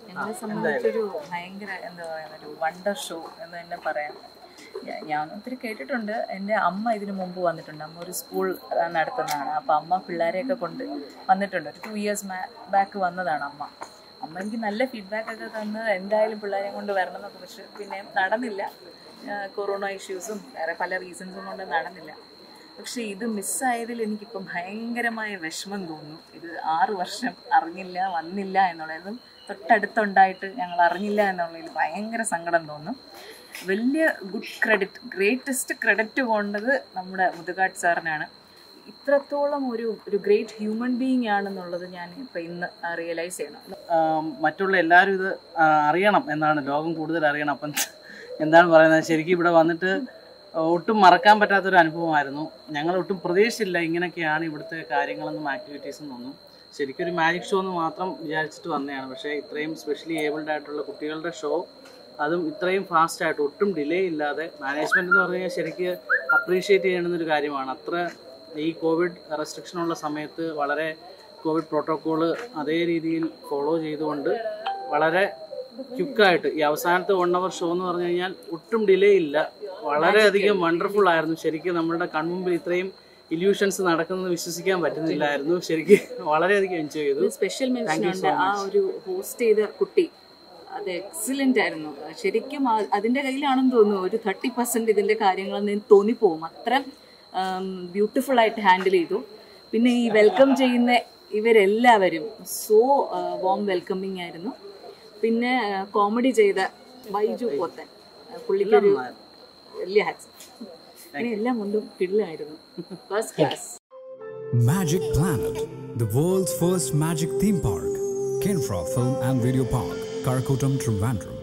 ഞങ്ങളെ സംബന്ധിച്ചൊരു ഭയങ്കര എന്താ പറയുക ഒരു വണ്ടർ ഷോ എന്ന് തന്നെ പറയാം ഞാ- ഞാൻ ഒത്തിരി കേട്ടിട്ടുണ്ട് എൻ്റെ അമ്മ ഇതിനു മുമ്പ് വന്നിട്ടുണ്ട് അമ്മ ഒരു സ്കൂൾ ആ, നടത്തുന്നതാണ് അപ്പം അമ്മ പിള്ളേരെയൊക്കെ കൊണ്ട് വന്നിട്ടുണ്ട് ഒരു ടു ഇയേഴ്സ് ബാക്ക് വന്നതാണ് അമ്മ അമ്മ എനിക്ക് നല്ല ഫീഡ്ബാക്ക് ഒക്കെ തന്ന് എന്തായാലും പിള്ളേരെ കൊണ്ട് വരണം എന്നൊക്കെ പക്ഷെ പിന്നെ നടന്നില്ല ആ, കൊറോണ ഇഷ്യൂസും വേറെ പല റീസൺസും കൊണ്ട് നടന്നില്ല പക്ഷെ ഇത് മിസ്സായതിൽ എനിക്കിപ്പം ഭയങ്കരമായ വിഷമം തോന്നുന്നു ഇത് ആറു വർഷം അറിഞ്ഞില്ല വന്നില്ല എന്നുള്ളതും തൊട്ടടുത്തുണ്ടായിട്ട് ഞങ്ങൾ അറിഞ്ഞില്ല എന്നുള്ളതിൽ ഭയങ്കര സങ്കടം തോന്നും വലിയ ഗുഡ് ക്രെഡിറ്റ് ഗ്രേറ്റസ്റ്റ് ക്രെഡിറ്റ് പോകേണ്ടത് നമ്മുടെ മുതുകാട്ട് സാറിനാണ് ഇത്രത്തോളം ഒരു ഒരു ഗ്രേറ്റ് ഹ്യൂമൻ ബീയിങ് ആണെന്നുള്ളത് ഞാൻ ഇപ്പം ഇന്ന് റിയലൈസ് ചെയ്യണം ആം, മറ്റുള്ള എല്ലാവരും ഇത് ആ, അറിയണം എന്നാണ് ലോകം കൂടുതൽ അറിയണം അപ്പം എന്താണ് പറയുന്നത് ശരിക്കും ഇവിടെ വന്നിട്ട് ഒട്ടും മറക്കാൻ പറ്റാത്തൊരു അനുഭവമായിരുന്നു ഞങ്ങൾ ഒട്ടും പ്രതീക്ഷിച്ചില്ല ഇങ്ങനെയൊക്കെയാണ് ഇവിടുത്തെ കാര്യങ്ങളെന്നും ആക്ടിവിറ്റീസും ഒന്നും ശരിക്കും ഒരു മാജിക് ഷോ എന്ന് മാത്രം വിചാരിച്ചിട്ട് വന്നതാണ് പക്ഷേ ഇത്രയും സ്പെഷ്യലി ഏബിൾഡ് ആയിട്ടുള്ള കുട്ടികളുടെ ഷോ അതും ഇത്രയും ഫാസ്റ്റ് ആയിട്ട് ഒട്ടും ഡിലേ ഇല്ലാതെ മാനേജ്മെന്റ് എന്ന് പറഞ്ഞു കഴിഞ്ഞാൽ ശരിക്ക് അപ്രീഷിയേറ്റ് ചെയ്യണമെന്നൊരു കാര്യമാണ് അത്ര ഈ കോവിഡ് റെസ്ട്രിക്ഷനുള്ള സമയത്ത് വളരെ കോവിഡ് പ്രോട്ടോക്കോള് അതേ രീതിയിൽ ഫോളോ ചെയ്തുകൊണ്ട് വളരെ ക്വിക്കായിട്ട് ഈ അവസാനത്തെ വൺ അവർ ഷോ എന്ന് പറഞ്ഞു കഴിഞ്ഞാൽ ഒട്ടും ഡിലേ ഇല്ല വളരെയധികം വണ്ടർഫുൾ ആയിരുന്നു ശരിക്കും നമ്മളുടെ കൺമുമ്പിൽ ഇത്രയും ഇല്യൂഷൻസ് നടക്കുന്നത് വിശ്വസിക്കാൻ പറ്റുന്നില്ലായിരുന്നു ശരിക്കും വളരെയധികം എൻജോയ് ചെയ്തു സ്പെഷ്യൽ മെൻഷൻ ഉണ്ട് ആ ഒരു ഹോസ്റ്റ് ചെയ്ത കുട്ടി അത് എക്സലന്റ് ആയിരുന്നു ശരിക്കും ആ- അതിന്റെ കയ്യിലാണെന്ന് തോന്നുന്നു ഒരു തേർട്ടി പെർസെന്റ് ഇതിന്റെ കാര്യങ്ങളെന്ന് തോന്നിപ്പോവും അത്ര ബ്യൂട്ടിഫുൾ ആയിട്ട് ഹാൻഡിൽ ചെയ്തു പിന്നെ ഈ വെൽക്കം ചെയ്യുന്ന ഇവരെല്ലാവരും സോ വോം വെൽക്കമിങ് ആയിരുന്നു പിന്നെ കോമഡി ചെയ്ത ബൈജു പോത്തൻ ആ, പുള്ളിക്കൊരു വലിയ ഹാറ്റ്സ് അങ്ങനെ എല്ലാം കൊണ്ടും കിടിലായിരുന്നു first class Magic Planet, the world's first magic theme park. Kinfra Film and Video Park, Karakotam, Trivandrum.